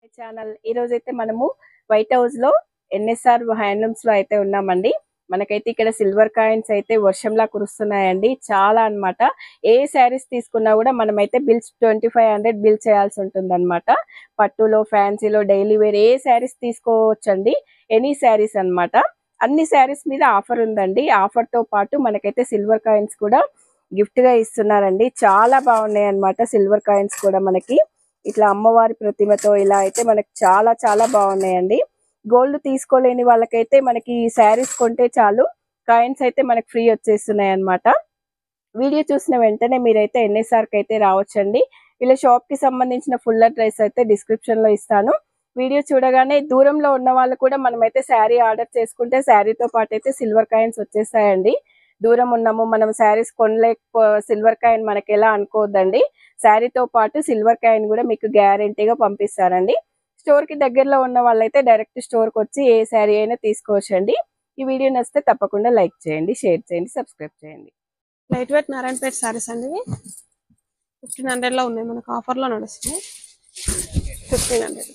Channel ఈ రోజు అయితే మనము వైట్ హౌస్ లో ఎన్ఎస్ఆర్ హ్యాండ్లూమ్స్ లో అయితే ఉన్నామండి మనకైతే ఇక్కడ సిల్వర్ కాయిన్స్ అయితే వర్షంలా కురుస్తున్నాయండి చాలా అన్నమాట ఏ శారీస్ తీసుకున్నా కూడా మనమైతే bills twenty five hundred bill చేయాల్సి ఉంటుంది అనమాట పట్టులో ఫ్యాన్సీలో డైలీ వేర్ ఏ శారీస్ తీసుకోవచ్చండి ఎనీ శారీస్ అన్నమాట అన్ని శారీస్ మీద ఆఫర్ ఉందండి ఆఫర్ తో పాటు మనకైతే సిల్వర్ కాయిన్స్ కూడా గిఫ్ట్ గా ఇస్తున్నారండి చాలా బాగున్నాయి అన్నమాట సిల్వర్ కాయిన్స్ కూడా మనకి ఇట్లా అమ్మవారి ప్రతిమతో ఇలా అయితే మనకి చాలా చాలా బాగున్నాయండి గోల్డ్ తీసుకోలేని వాళ్ళకైతే మనకి శారీస్ కొంటే చాలు కాయిన్స్ అయితే మనకి ఫ్రీ వచ్చేస్తున్నాయి అన్నమాట వీడియో చూసిన వెంటనే మీరైతే ఎన్ఎస్ఆర్ కి అయితే రావచ్చండి వీళ్ళ షాప్ కి సంబంధించిన ఫుల్ అడ్రస్ అయితే డిస్క్రిప్షన్ లో ఇస్తాను వీడియో చూడగానే దూరంలో ఉన్న వాళ్ళు కూడా మనమైతే శారీ ఆర్డర్ చేసుకుంటే శారీతో పాటు అయితే సిల్వర్ కాయిన్స్ వచ్చేస్తాయండి దూరం ఉన్నాము మనం శారీస్ కొనలేక సిల్వర్ కాయిన్ మనకి ఎలా అనుకోవద్దండి శారీతో పాటు సిల్వర్ కాయిన్ కూడా మీకు గ్యారంటీగా పంపిస్తారండి స్టోర్ కి దగ్గరలో ఉన్న వాళ్ళైతే డైరెక్ట్ స్టోర్ కి వచ్చి ఏ శారీ అయినా తీసుకోవచ్చండి ఈ వీడియో నచ్చితే తప్పకుండా లైక్ చేయండి షేర్ చేయండి సబ్స్క్రైబ్ చేయండి లైట్ వెయిట్ నారాయణపేట సారీస్ అండి ఇవి ఫిఫ్టీన్ హండ్రెడ్ లో ఉన్నాయి మనకు ఆఫర్ లో నడుస్తున్నాయి ఫిఫ్టీన్ హండ్రెడ్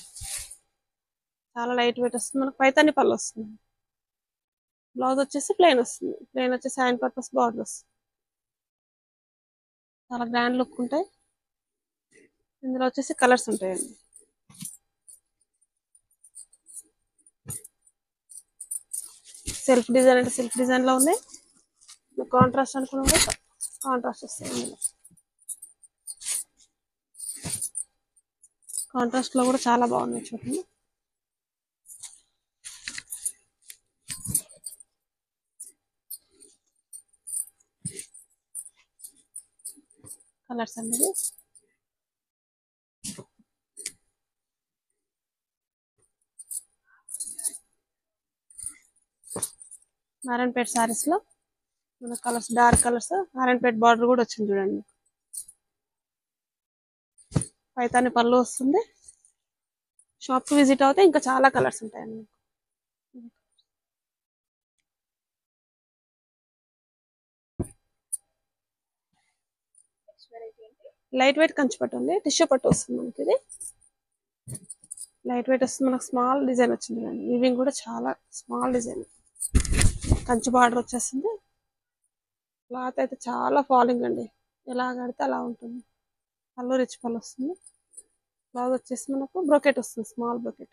చాలా లైట్ వెయిట్ వస్తుంది మనకు పైతాని పళ్ళు వస్తుంది బ్లౌజ్ వచ్చేసి ప్లెయిన్ వస్తుంది ప్లెయిన్ వచ్చేసి హ్యాండ్ పర్పస్ బార్డర్ వస్తుంది చాలా గ్రాండ్ లుక్ ఉంటాయి ఇందులో వచ్చేసి కలర్స్ ఉంటాయండి సెల్ఫ్ డిజైన్ అంటే సెల్ఫ్ డిజైన్ లో ఉన్నాయి కాంట్రాస్ట్ అనుకున్నా కూడా కాంట్రాస్ట్ వస్తాయి ఇందులో కాంట్రాస్ట్ లో కూడా చాలా బాగున్నాయి చూడండి కలర్స్ అనేది నారాయణపేట సారీస్ లో మన colours dark colours Narayanpet border కూడా వచ్చింది చూడండి పైతాని పళ్ళు వస్తుంది షాప్ కి విజిట్ అవుతే ఇంకా చాలా కలర్స్ ఉంటాయండి లైట్ వెయిట్ కంచి పట్టు ఉంది టిష్యూ పట్టు వస్తుంది మనకి ఇది లైట్ వెయిట్ వస్తుంది మనకు స్మాల్ డిజైన్ వచ్చింది చూడండి వీవింగ్ కూడా చాలా స్మాల్ డిజైన్ కంచి బార్డర్ వచ్చేస్తుంది క్లాత్ అయితే చాలా ఫాలింగ్ అండి ఎలా కడితే అలా ఉంటుంది పళ్ళు రిచ్ పళ్ళు వస్తుంది బ్లౌజ్ వచ్చేసి మనకు బ్రోకెట్ వస్తుంది స్మాల్ బ్రోకెట్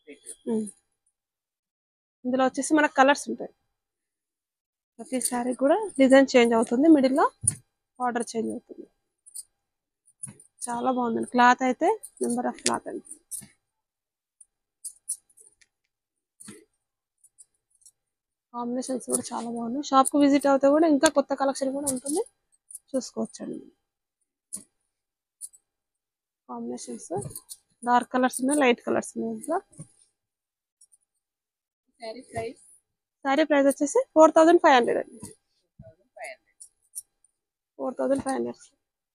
ఇందులో వచ్చేసి మనకు కలర్స్ ఉంటాయి ప్రతి శారీ కూడా డిజైన్ చేంజ్ అవుతుంది మిడిల్లో బార్డర్ చేంజ్ అవుతుంది చాలా బాగుందండి క్లాత్ అయితే నెంబర్ ఆఫ్ క్లాత్ అండి కాంబినేషన్స్ కూడా చాలా బాగున్నాయి షాప్ కు విజిట్ అవుతే కూడా ఇంకా కొత్త కలెక్షన్ కూడా ఉంటుంది చూసుకోవచ్చండి కాంబినేషన్స్ డార్క్ కలర్స్ ఉన్నాయి లైట్ కలర్స్ ఉన్నాయి ఇంట్లో శారీ ప్రైస్ వచ్చేసి ఫోర్ థౌజండ్ ఫైవ్ హండ్రెడ్ అండి ఫోర్ థౌజండ్ ఫైవ్ హండ్రెడ్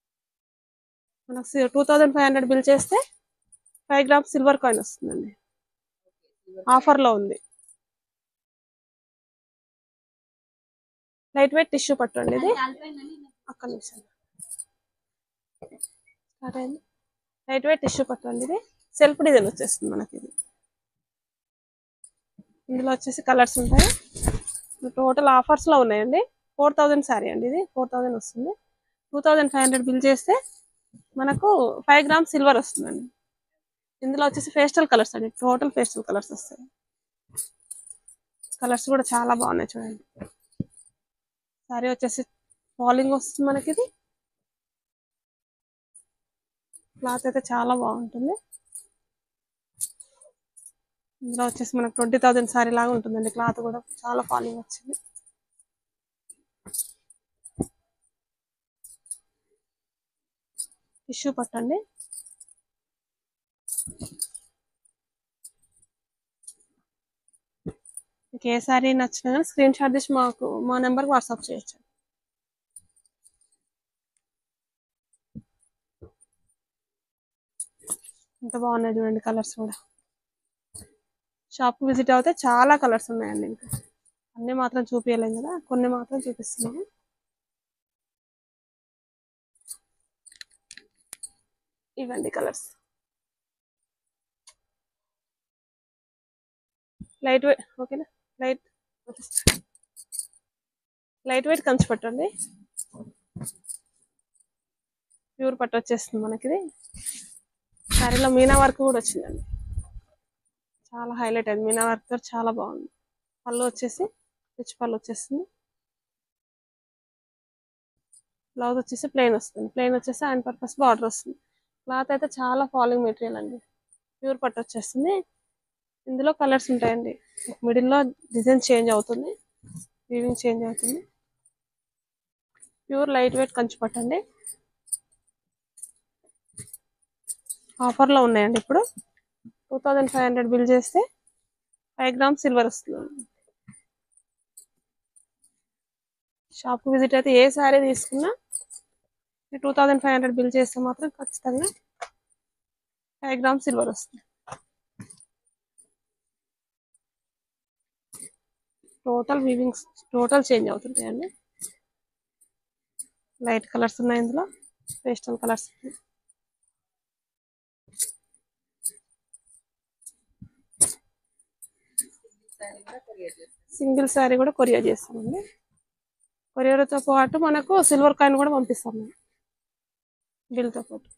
మనకు two thousand five hundred bill చేస్తే ఫైవ్ గ్రామ్స్ సిల్వర్ కాయిన్ వస్తుందండి ఆఫర్లో ఉంది లైట్ వెయిట్ టిష్యూ పట్టు అండి ఇది ఒక్క నిమిషం స్టార్ట్ అయింది లైట్ వెయిట్ టిష్యూ పట్టు అండి ఇది సెల్ఫ్ డిజైన్ వచ్చేస్తుంది మనకి ఇది ఇందులో వచ్చేసి కలర్స్ ఉంటాయి టోటల్ ఆఫర్స్ లో ఉన్నాయండి ఫోర్ థౌజండ్ శారీ అండి ఇది ఫోర్ థౌజండ్ వస్తుంది two thousand five hundred bill చేస్తే మనకు ఫైవ్ గ్రామ్స్ సిల్వర్ వస్తుందండి ఇందులో వచ్చేసి ఫేస్టల్ కలర్స్ అండి టోటల్ ఫేస్టల్ కలర్స్ వస్తాయి కలర్స్ కూడా చాలా బాగున్నాయి చూడండి సారీ వచ్చేసి ఫాలింగ్ వస్తుంది మనకి ఇది క్లాత్ అయితే చాలా బాగుంటుంది ఇందులో వచ్చేసి మనకు ట్వంటీ థౌజండ్ సారీ లాగా ఉంటుందండి క్లాత్ కూడా చాలా ఫాలింగ్ వచ్చింది టిష్యూ పట్టండి మీకు ఏ సారీ నచ్చినా కానీ స్క్రీన్ షాట్ తీసి మాకు మా నెంబర్కి వాట్సాప్ చేయొచ్చు ఎంత బాగున్నాయి చూడండి కలర్స్ కూడా షాప్కి విజిట్ అవుతే చాలా కలర్స్ ఉన్నాయండి ఇంకా అన్ని మాత్రం చూపించలేం కదా కొన్ని మాత్రం చూపిస్తున్నాము ఇవ్వండి కలర్స్ లైట్ వెయిట్ ఓకేనా లైట్ లైట్ వెయిట్ కంచి పట్టండి ప్యూర్ పట్టు వచ్చేస్తుంది మనకి ఇది శారీలో మీనా వర్క్ కూడా వచ్చిందండి చాలా హైలైట్ అయింది మీనా వర్క్ తో చాలా బాగుంది పళ్ళు వచ్చేసి రిచ్ పళ్ళు వచ్చేస్తుంది బ్లౌజ్ వచ్చేసి ప్లెయిన్ వస్తుంది ప్లెయిన్ వచ్చేసి ఆయన పర్పస్ బార్డర్ వస్తుంది క్లాత్ అయితే చాలా ఫాలింగ్ మెటీరియల్ అండి ప్యూర్ పట్టు వచ్చేస్తుంది ఇందులో కలర్స్ ఉంటాయండి మిడిల్లో డిజైన్ చేంజ్ అవుతుంది వీవింగ్ చేంజ్ అవుతుంది ప్యూర్ లైట్ వెయిట్ కంచి పట్టండి ఆఫర్లో ఉన్నాయండి ఇప్పుడు two thousand five hundred bill చేస్తే ఫైవ్ గ్రామ్స్ సిల్వర్ వస్తుంది షాప్కి విజిట్ అయితే ఏ శారీ తీసుకున్నా two thousand five hundred bill చేస్తే మాత్రం ఖచ్చితంగా ఫైవ్ గ్రామ్స్ సిల్వర్ వస్తుంది టోటల్ వీవింగ్స్ టోటల్ చేంజ్ అవుతుంటాయండి లైట్ కలర్స్ ఉన్నాయి ఇందులో పేస్టల్ కలర్స్ ఉన్నాయి సింగిల్ శారీ కూడా కొరియర్ చేస్తామండి కొరియర్తో పాటు మనకు సిల్వర్ కాయిన్ కూడా పంపిస్తాం మేము బిల్తో పాటు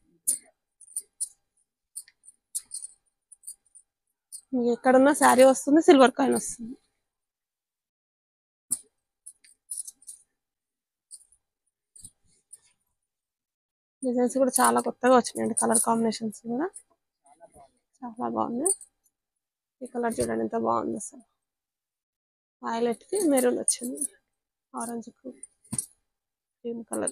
మీకు ఎక్కడున్న శారీ వస్తుంది సిల్వర్ కాయిన్ వస్తుంది డిజైన్స్ కూడా చాలా కొత్తగా వచ్చినాయండి కలర్ కాంబినేషన్స్ కూడా చాలా బాగుంది ఈ కలర్ చూడండి ఎంత బాగుంది అసలు వైలెట్ కి మెరూన్ వచ్చింది ఆరెంజ్ కు గ్రీన్ కలర్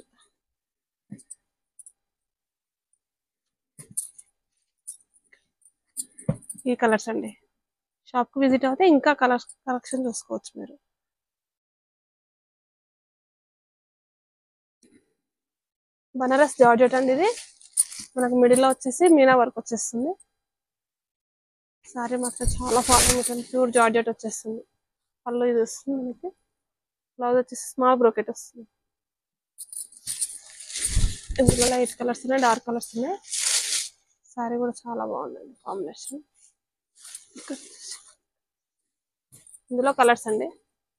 ఈ కలర్స్ అండి షాప్ కి విజిట్ అవుతే ఇంకా కలర్ కలెక్షన్ చూసుకోవచ్చు మీరు బనారస్ జార్జెట్ అండి ఇది మనకు మిడిల్ లో వచ్చేసి మీనా వర్క్ వచ్చేస్తుంది సారీ మాత్రం చాలా ఫార్మింగ్ ఉంటుంది ప్యూర్ జార్జెట్ వచ్చేస్తుంది పళ్ళు ఇది వస్తుంది మనకి బ్లౌజ్ వచ్చేసి స్మాల్ బ్రోకెట్ వస్తుంది ఇందులో లైట్ కలర్స్ ఉన్నాయి డార్క్ కలర్స్ ఉన్నాయి సారీ కూడా చాలా బాగుందండి కాంబినేషన్ ఇందులో కలర్స్ అండి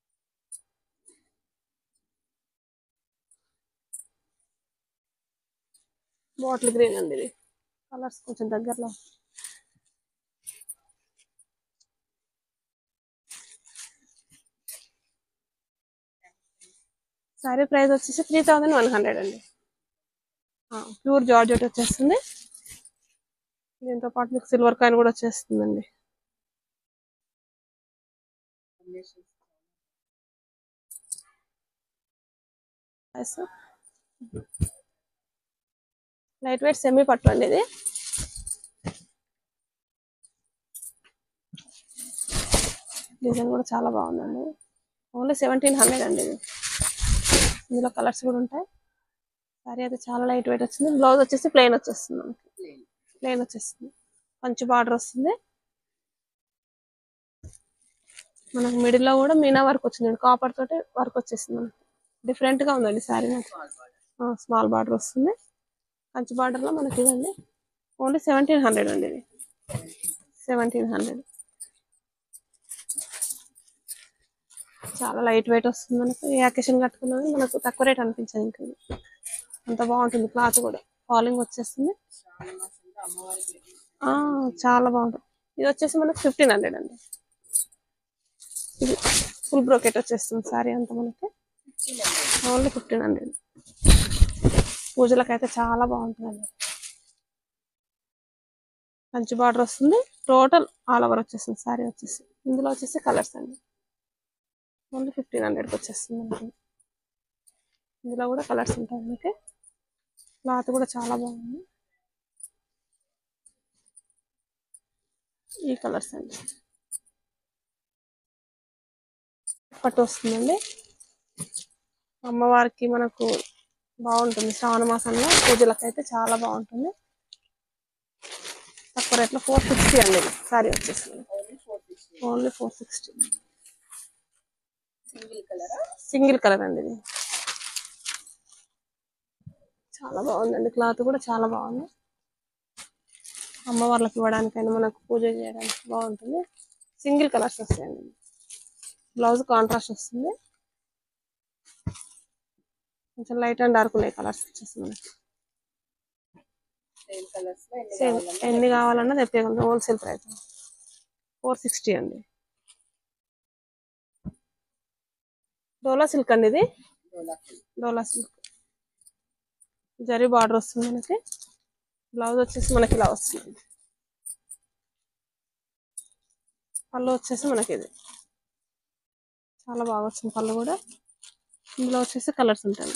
బాటిల్ గ్రీన్ అండి ఇది కలర్స్ కొంచెం దగ్గరలో సారీ ప్రైస్ వచ్చేసి త్రీ థౌజండ్ వన్ హండ్రెడ్ అండి ప్యూర్ జార్జెట్ వచ్చేస్తుంది దీంతో పాటు మీకు సిల్వర్ కాయిన్ కూడా వచ్చేస్తుందండి లైట్ వెయిట్ సెమీ పట్టు అండి ఇది డిజైన్ కూడా చాలా బాగుందండి ఓన్లీ సెవెంటీన్ హండ్రెడ్ అండి ఇది ఇందులో కలర్స్ కూడా ఉంటాయి సారీ అయితే చాలా లైట్ వెయిట్ వచ్చింది బ్లౌజ్ వచ్చేసి ప్లెయిన్ వచ్చేస్తుంది మనకి ప్లెయిన్ వచ్చేస్తుంది మంచి బార్డర్ వస్తుంది మనకు మిడిల్ లో కూడా మీనా వర్క్ వచ్చింది కాపర్ తోటి వర్క్ వచ్చేస్తుంది మనకి డిఫరెంట్ గా ఉందండి శారీ స్మాల్ బార్డర్ వస్తుంది కంచి బార్డర్ లో మనకి ఇదండి ఓన్లీ సెవెంటీన్ హండ్రెడ్ అండి ఇది సెవెంటీన్ హండ్రెడ్ చాలా లైట్ వెయిట్ వస్తుంది మనకు ఏ అకేషన్ కట్టుకున్నది మనకు తక్కువ రేట్ అనిపించదు ఇంకా ఇది. అంత బాగుంటుంది క్లాత్ కూడా ఫాలింగ్ వచ్చేస్తుంది ఆ, చాలా బాగుంటుంది ఇది వచ్చేసి మనకు ఫిఫ్టీన్ హండ్రెడ్ అండి ఇది ఫుల్ బ్రోకెట్ వచ్చేస్తుంది సారీ అంతా మనకి ఓన్లీ ఫిఫ్టీన్ హండ్రెడ్ పూజలకైతే చాలా బాగుంటుందండి మంచి బార్డర్ వస్తుంది టోటల్ ఆల్ ఓవర్ వచ్చేస్తుంది సారీ వచ్చేసి ఇందులో వచ్చేసి కలర్స్ అండి ఓన్లీ ఫిఫ్టీన్ హండ్రెడ్కి వచ్చేస్తుంది మనకి ఇందులో కూడా కలర్స్ ఉంటాయి మనకి క్లాత్ కూడా చాలా బాగుంది ఈ కలర్స్ అండి పట్టు వస్తుందండి అమ్మవారికి మనకు బాగుంటుంది శ్రావణ మాసంలో పూజలకు అయితే చాలా బాగుంటుంది తక్కువ రేట్లో ఫోర్ సిక్స్టీ అండి ఇది సారీ వచ్చేసింది ఓన్లీ ఫోర్ సిక్స్టీ సింగిల్ కలరా సింగిల్ కలర్ అండి ఇది చాలా బాగుందండి క్లాత్ కూడా చాలా బాగుంది అమ్మవార్లకు ఇవ్వడానికైనా మనకు పూజ చేయడానికి బాగుంటుంది సింగిల్ కలర్స్ వస్తాయండి బ్లౌజ్ కాంట్రాస్ట్ వస్తుంది కొంచెం లైట్ అండ్ డార్క్ ఉన్నాయి కలర్స్ వచ్చేసి మనకి సేమ్ కలర్స్ లో ఎన్ని సేమ్ కావాలన్నా ఎన్ని కావాలన్నా తెప్పగలం హోల్సేల్ ప్రైస్ ఫోర్ సిక్స్టీ అండి డోలా సిల్క్ అండి ఇది డోలా. డోలా సిల్క్ జరీ బార్డర్ వస్తుంది మనకి బ్లౌజ్ వచ్చేసి మనకి ఇలా వస్తుంది పళ్ళు వచ్చేసి మనకి ఇది చాలా బాగా వచ్చింది పళ్ళు కూడా ఇందులో వచ్చేసి కలర్స్ ఉంటాయి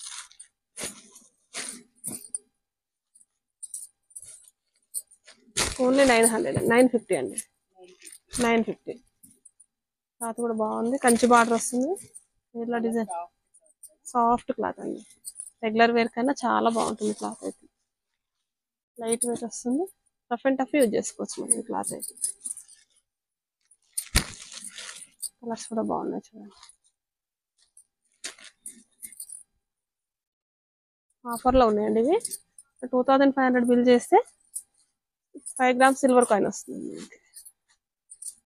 only nine hundred nine fifty అండి నైన్ ఫిఫ్టీ క్లాత్ కూడా బాగుంది కంచి బార్డర్ వస్తుంది ఇలా డిజైన్ సాఫ్ట్ క్లాత్ అండి రెగ్యులర్ వేర్ కన్నా చాలా బాగుంటుంది క్లాత్ అయితే లైట్ వెయిట్ వస్తుంది రఫ్ అండ్ టఫ్ యూజ్ చేసుకోవచ్చు మనం ఈ క్లాత్ అయితే కలర్స్ కూడా బాగున్నాయి చూడండి ఆఫర్లో ఉన్నాయండి ఇవి two thousand five hundred bill చేస్తే ఫైవ్ గ్రామ్స్ సిల్వర్ కాయిన్ వస్తుంది మనకి